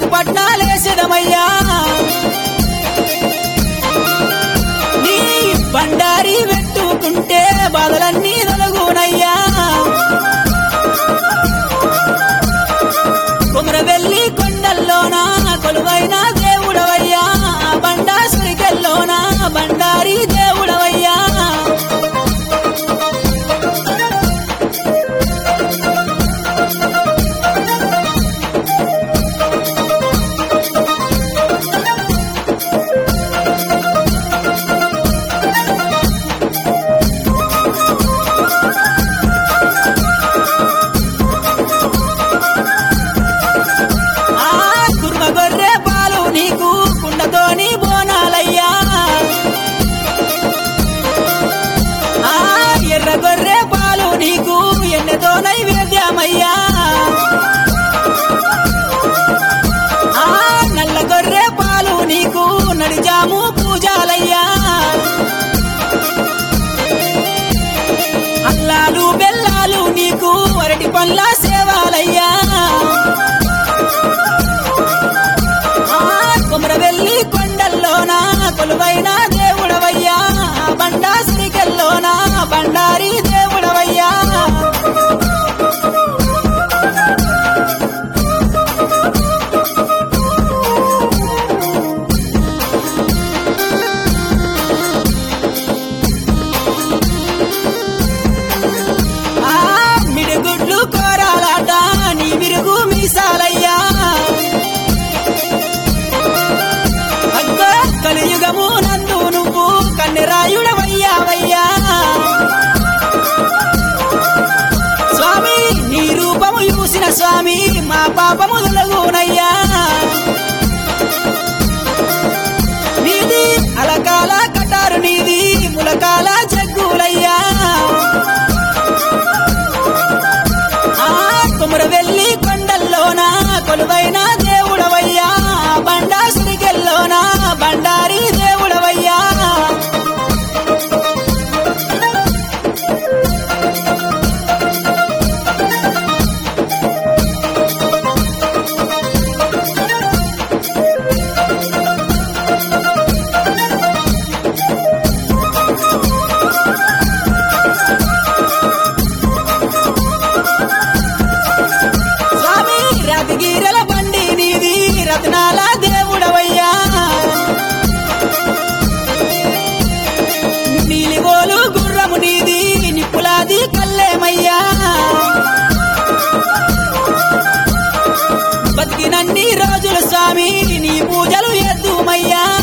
నీకు పట్నాలేసెదమయ్యా నీ బండారి పెట్టుకుంటే బాధలన్నీ తొలగునయ్యా కుమరవెల్లి కొండల్లోన కొలువైన దేవుడవయ్యా బండాసురికెల్లోన బండారి దేవుడవయ్యా ఆ కుర్మ గొర్రె పాలు నీకు కుండతోని బోనాలయ్యా ఆ ఎర్ర గొర్రె పాలు నీకు ఎన్నెతో నైవేద్యమయ్యా ఆ నల్ల గొర్రె పాలు నీకు నడిజాము పూజాలయ్యా అల్లాలు బెల్లాలు నీకు అరటి పండ్ల సేవాలయ్యా ఆ కుమరవెల్లి కొండల్లోన కొలువైన దేవుడవయ్యా బండాసిరికెల్లోన బండారి దేవుడవయ్యా ఆ మిడిగుడ్లు కోరాలాట నీ విరుగు మీసాలయ్యా అగ్గో కలియుగము నందు నువ్వు కన్నెరాయుడవయ్యావయ్యా స్వామి నీ రూపము చూసిన స్వామి మా పాపము తొలగునయ్యా నీది అలకాల కటారు నీది ములకాల జగ్గులయ్యా ఆ కుమరవెల్లి కొండల్లోన కొలువైన దేవుడవయ్యా బండాసురికెల్లోన బండారి దేవుడవయ్యా స్వామి రథగిరల బండి నీది రత్నాల దేవుడవయ్యా నీలిగోలు గుర్రము నీది నిప్పులాది కల్లేమయ్యా బతికినన్ని రోజులు స్వామి నీ పూజలు ఎద్దుమయ్యా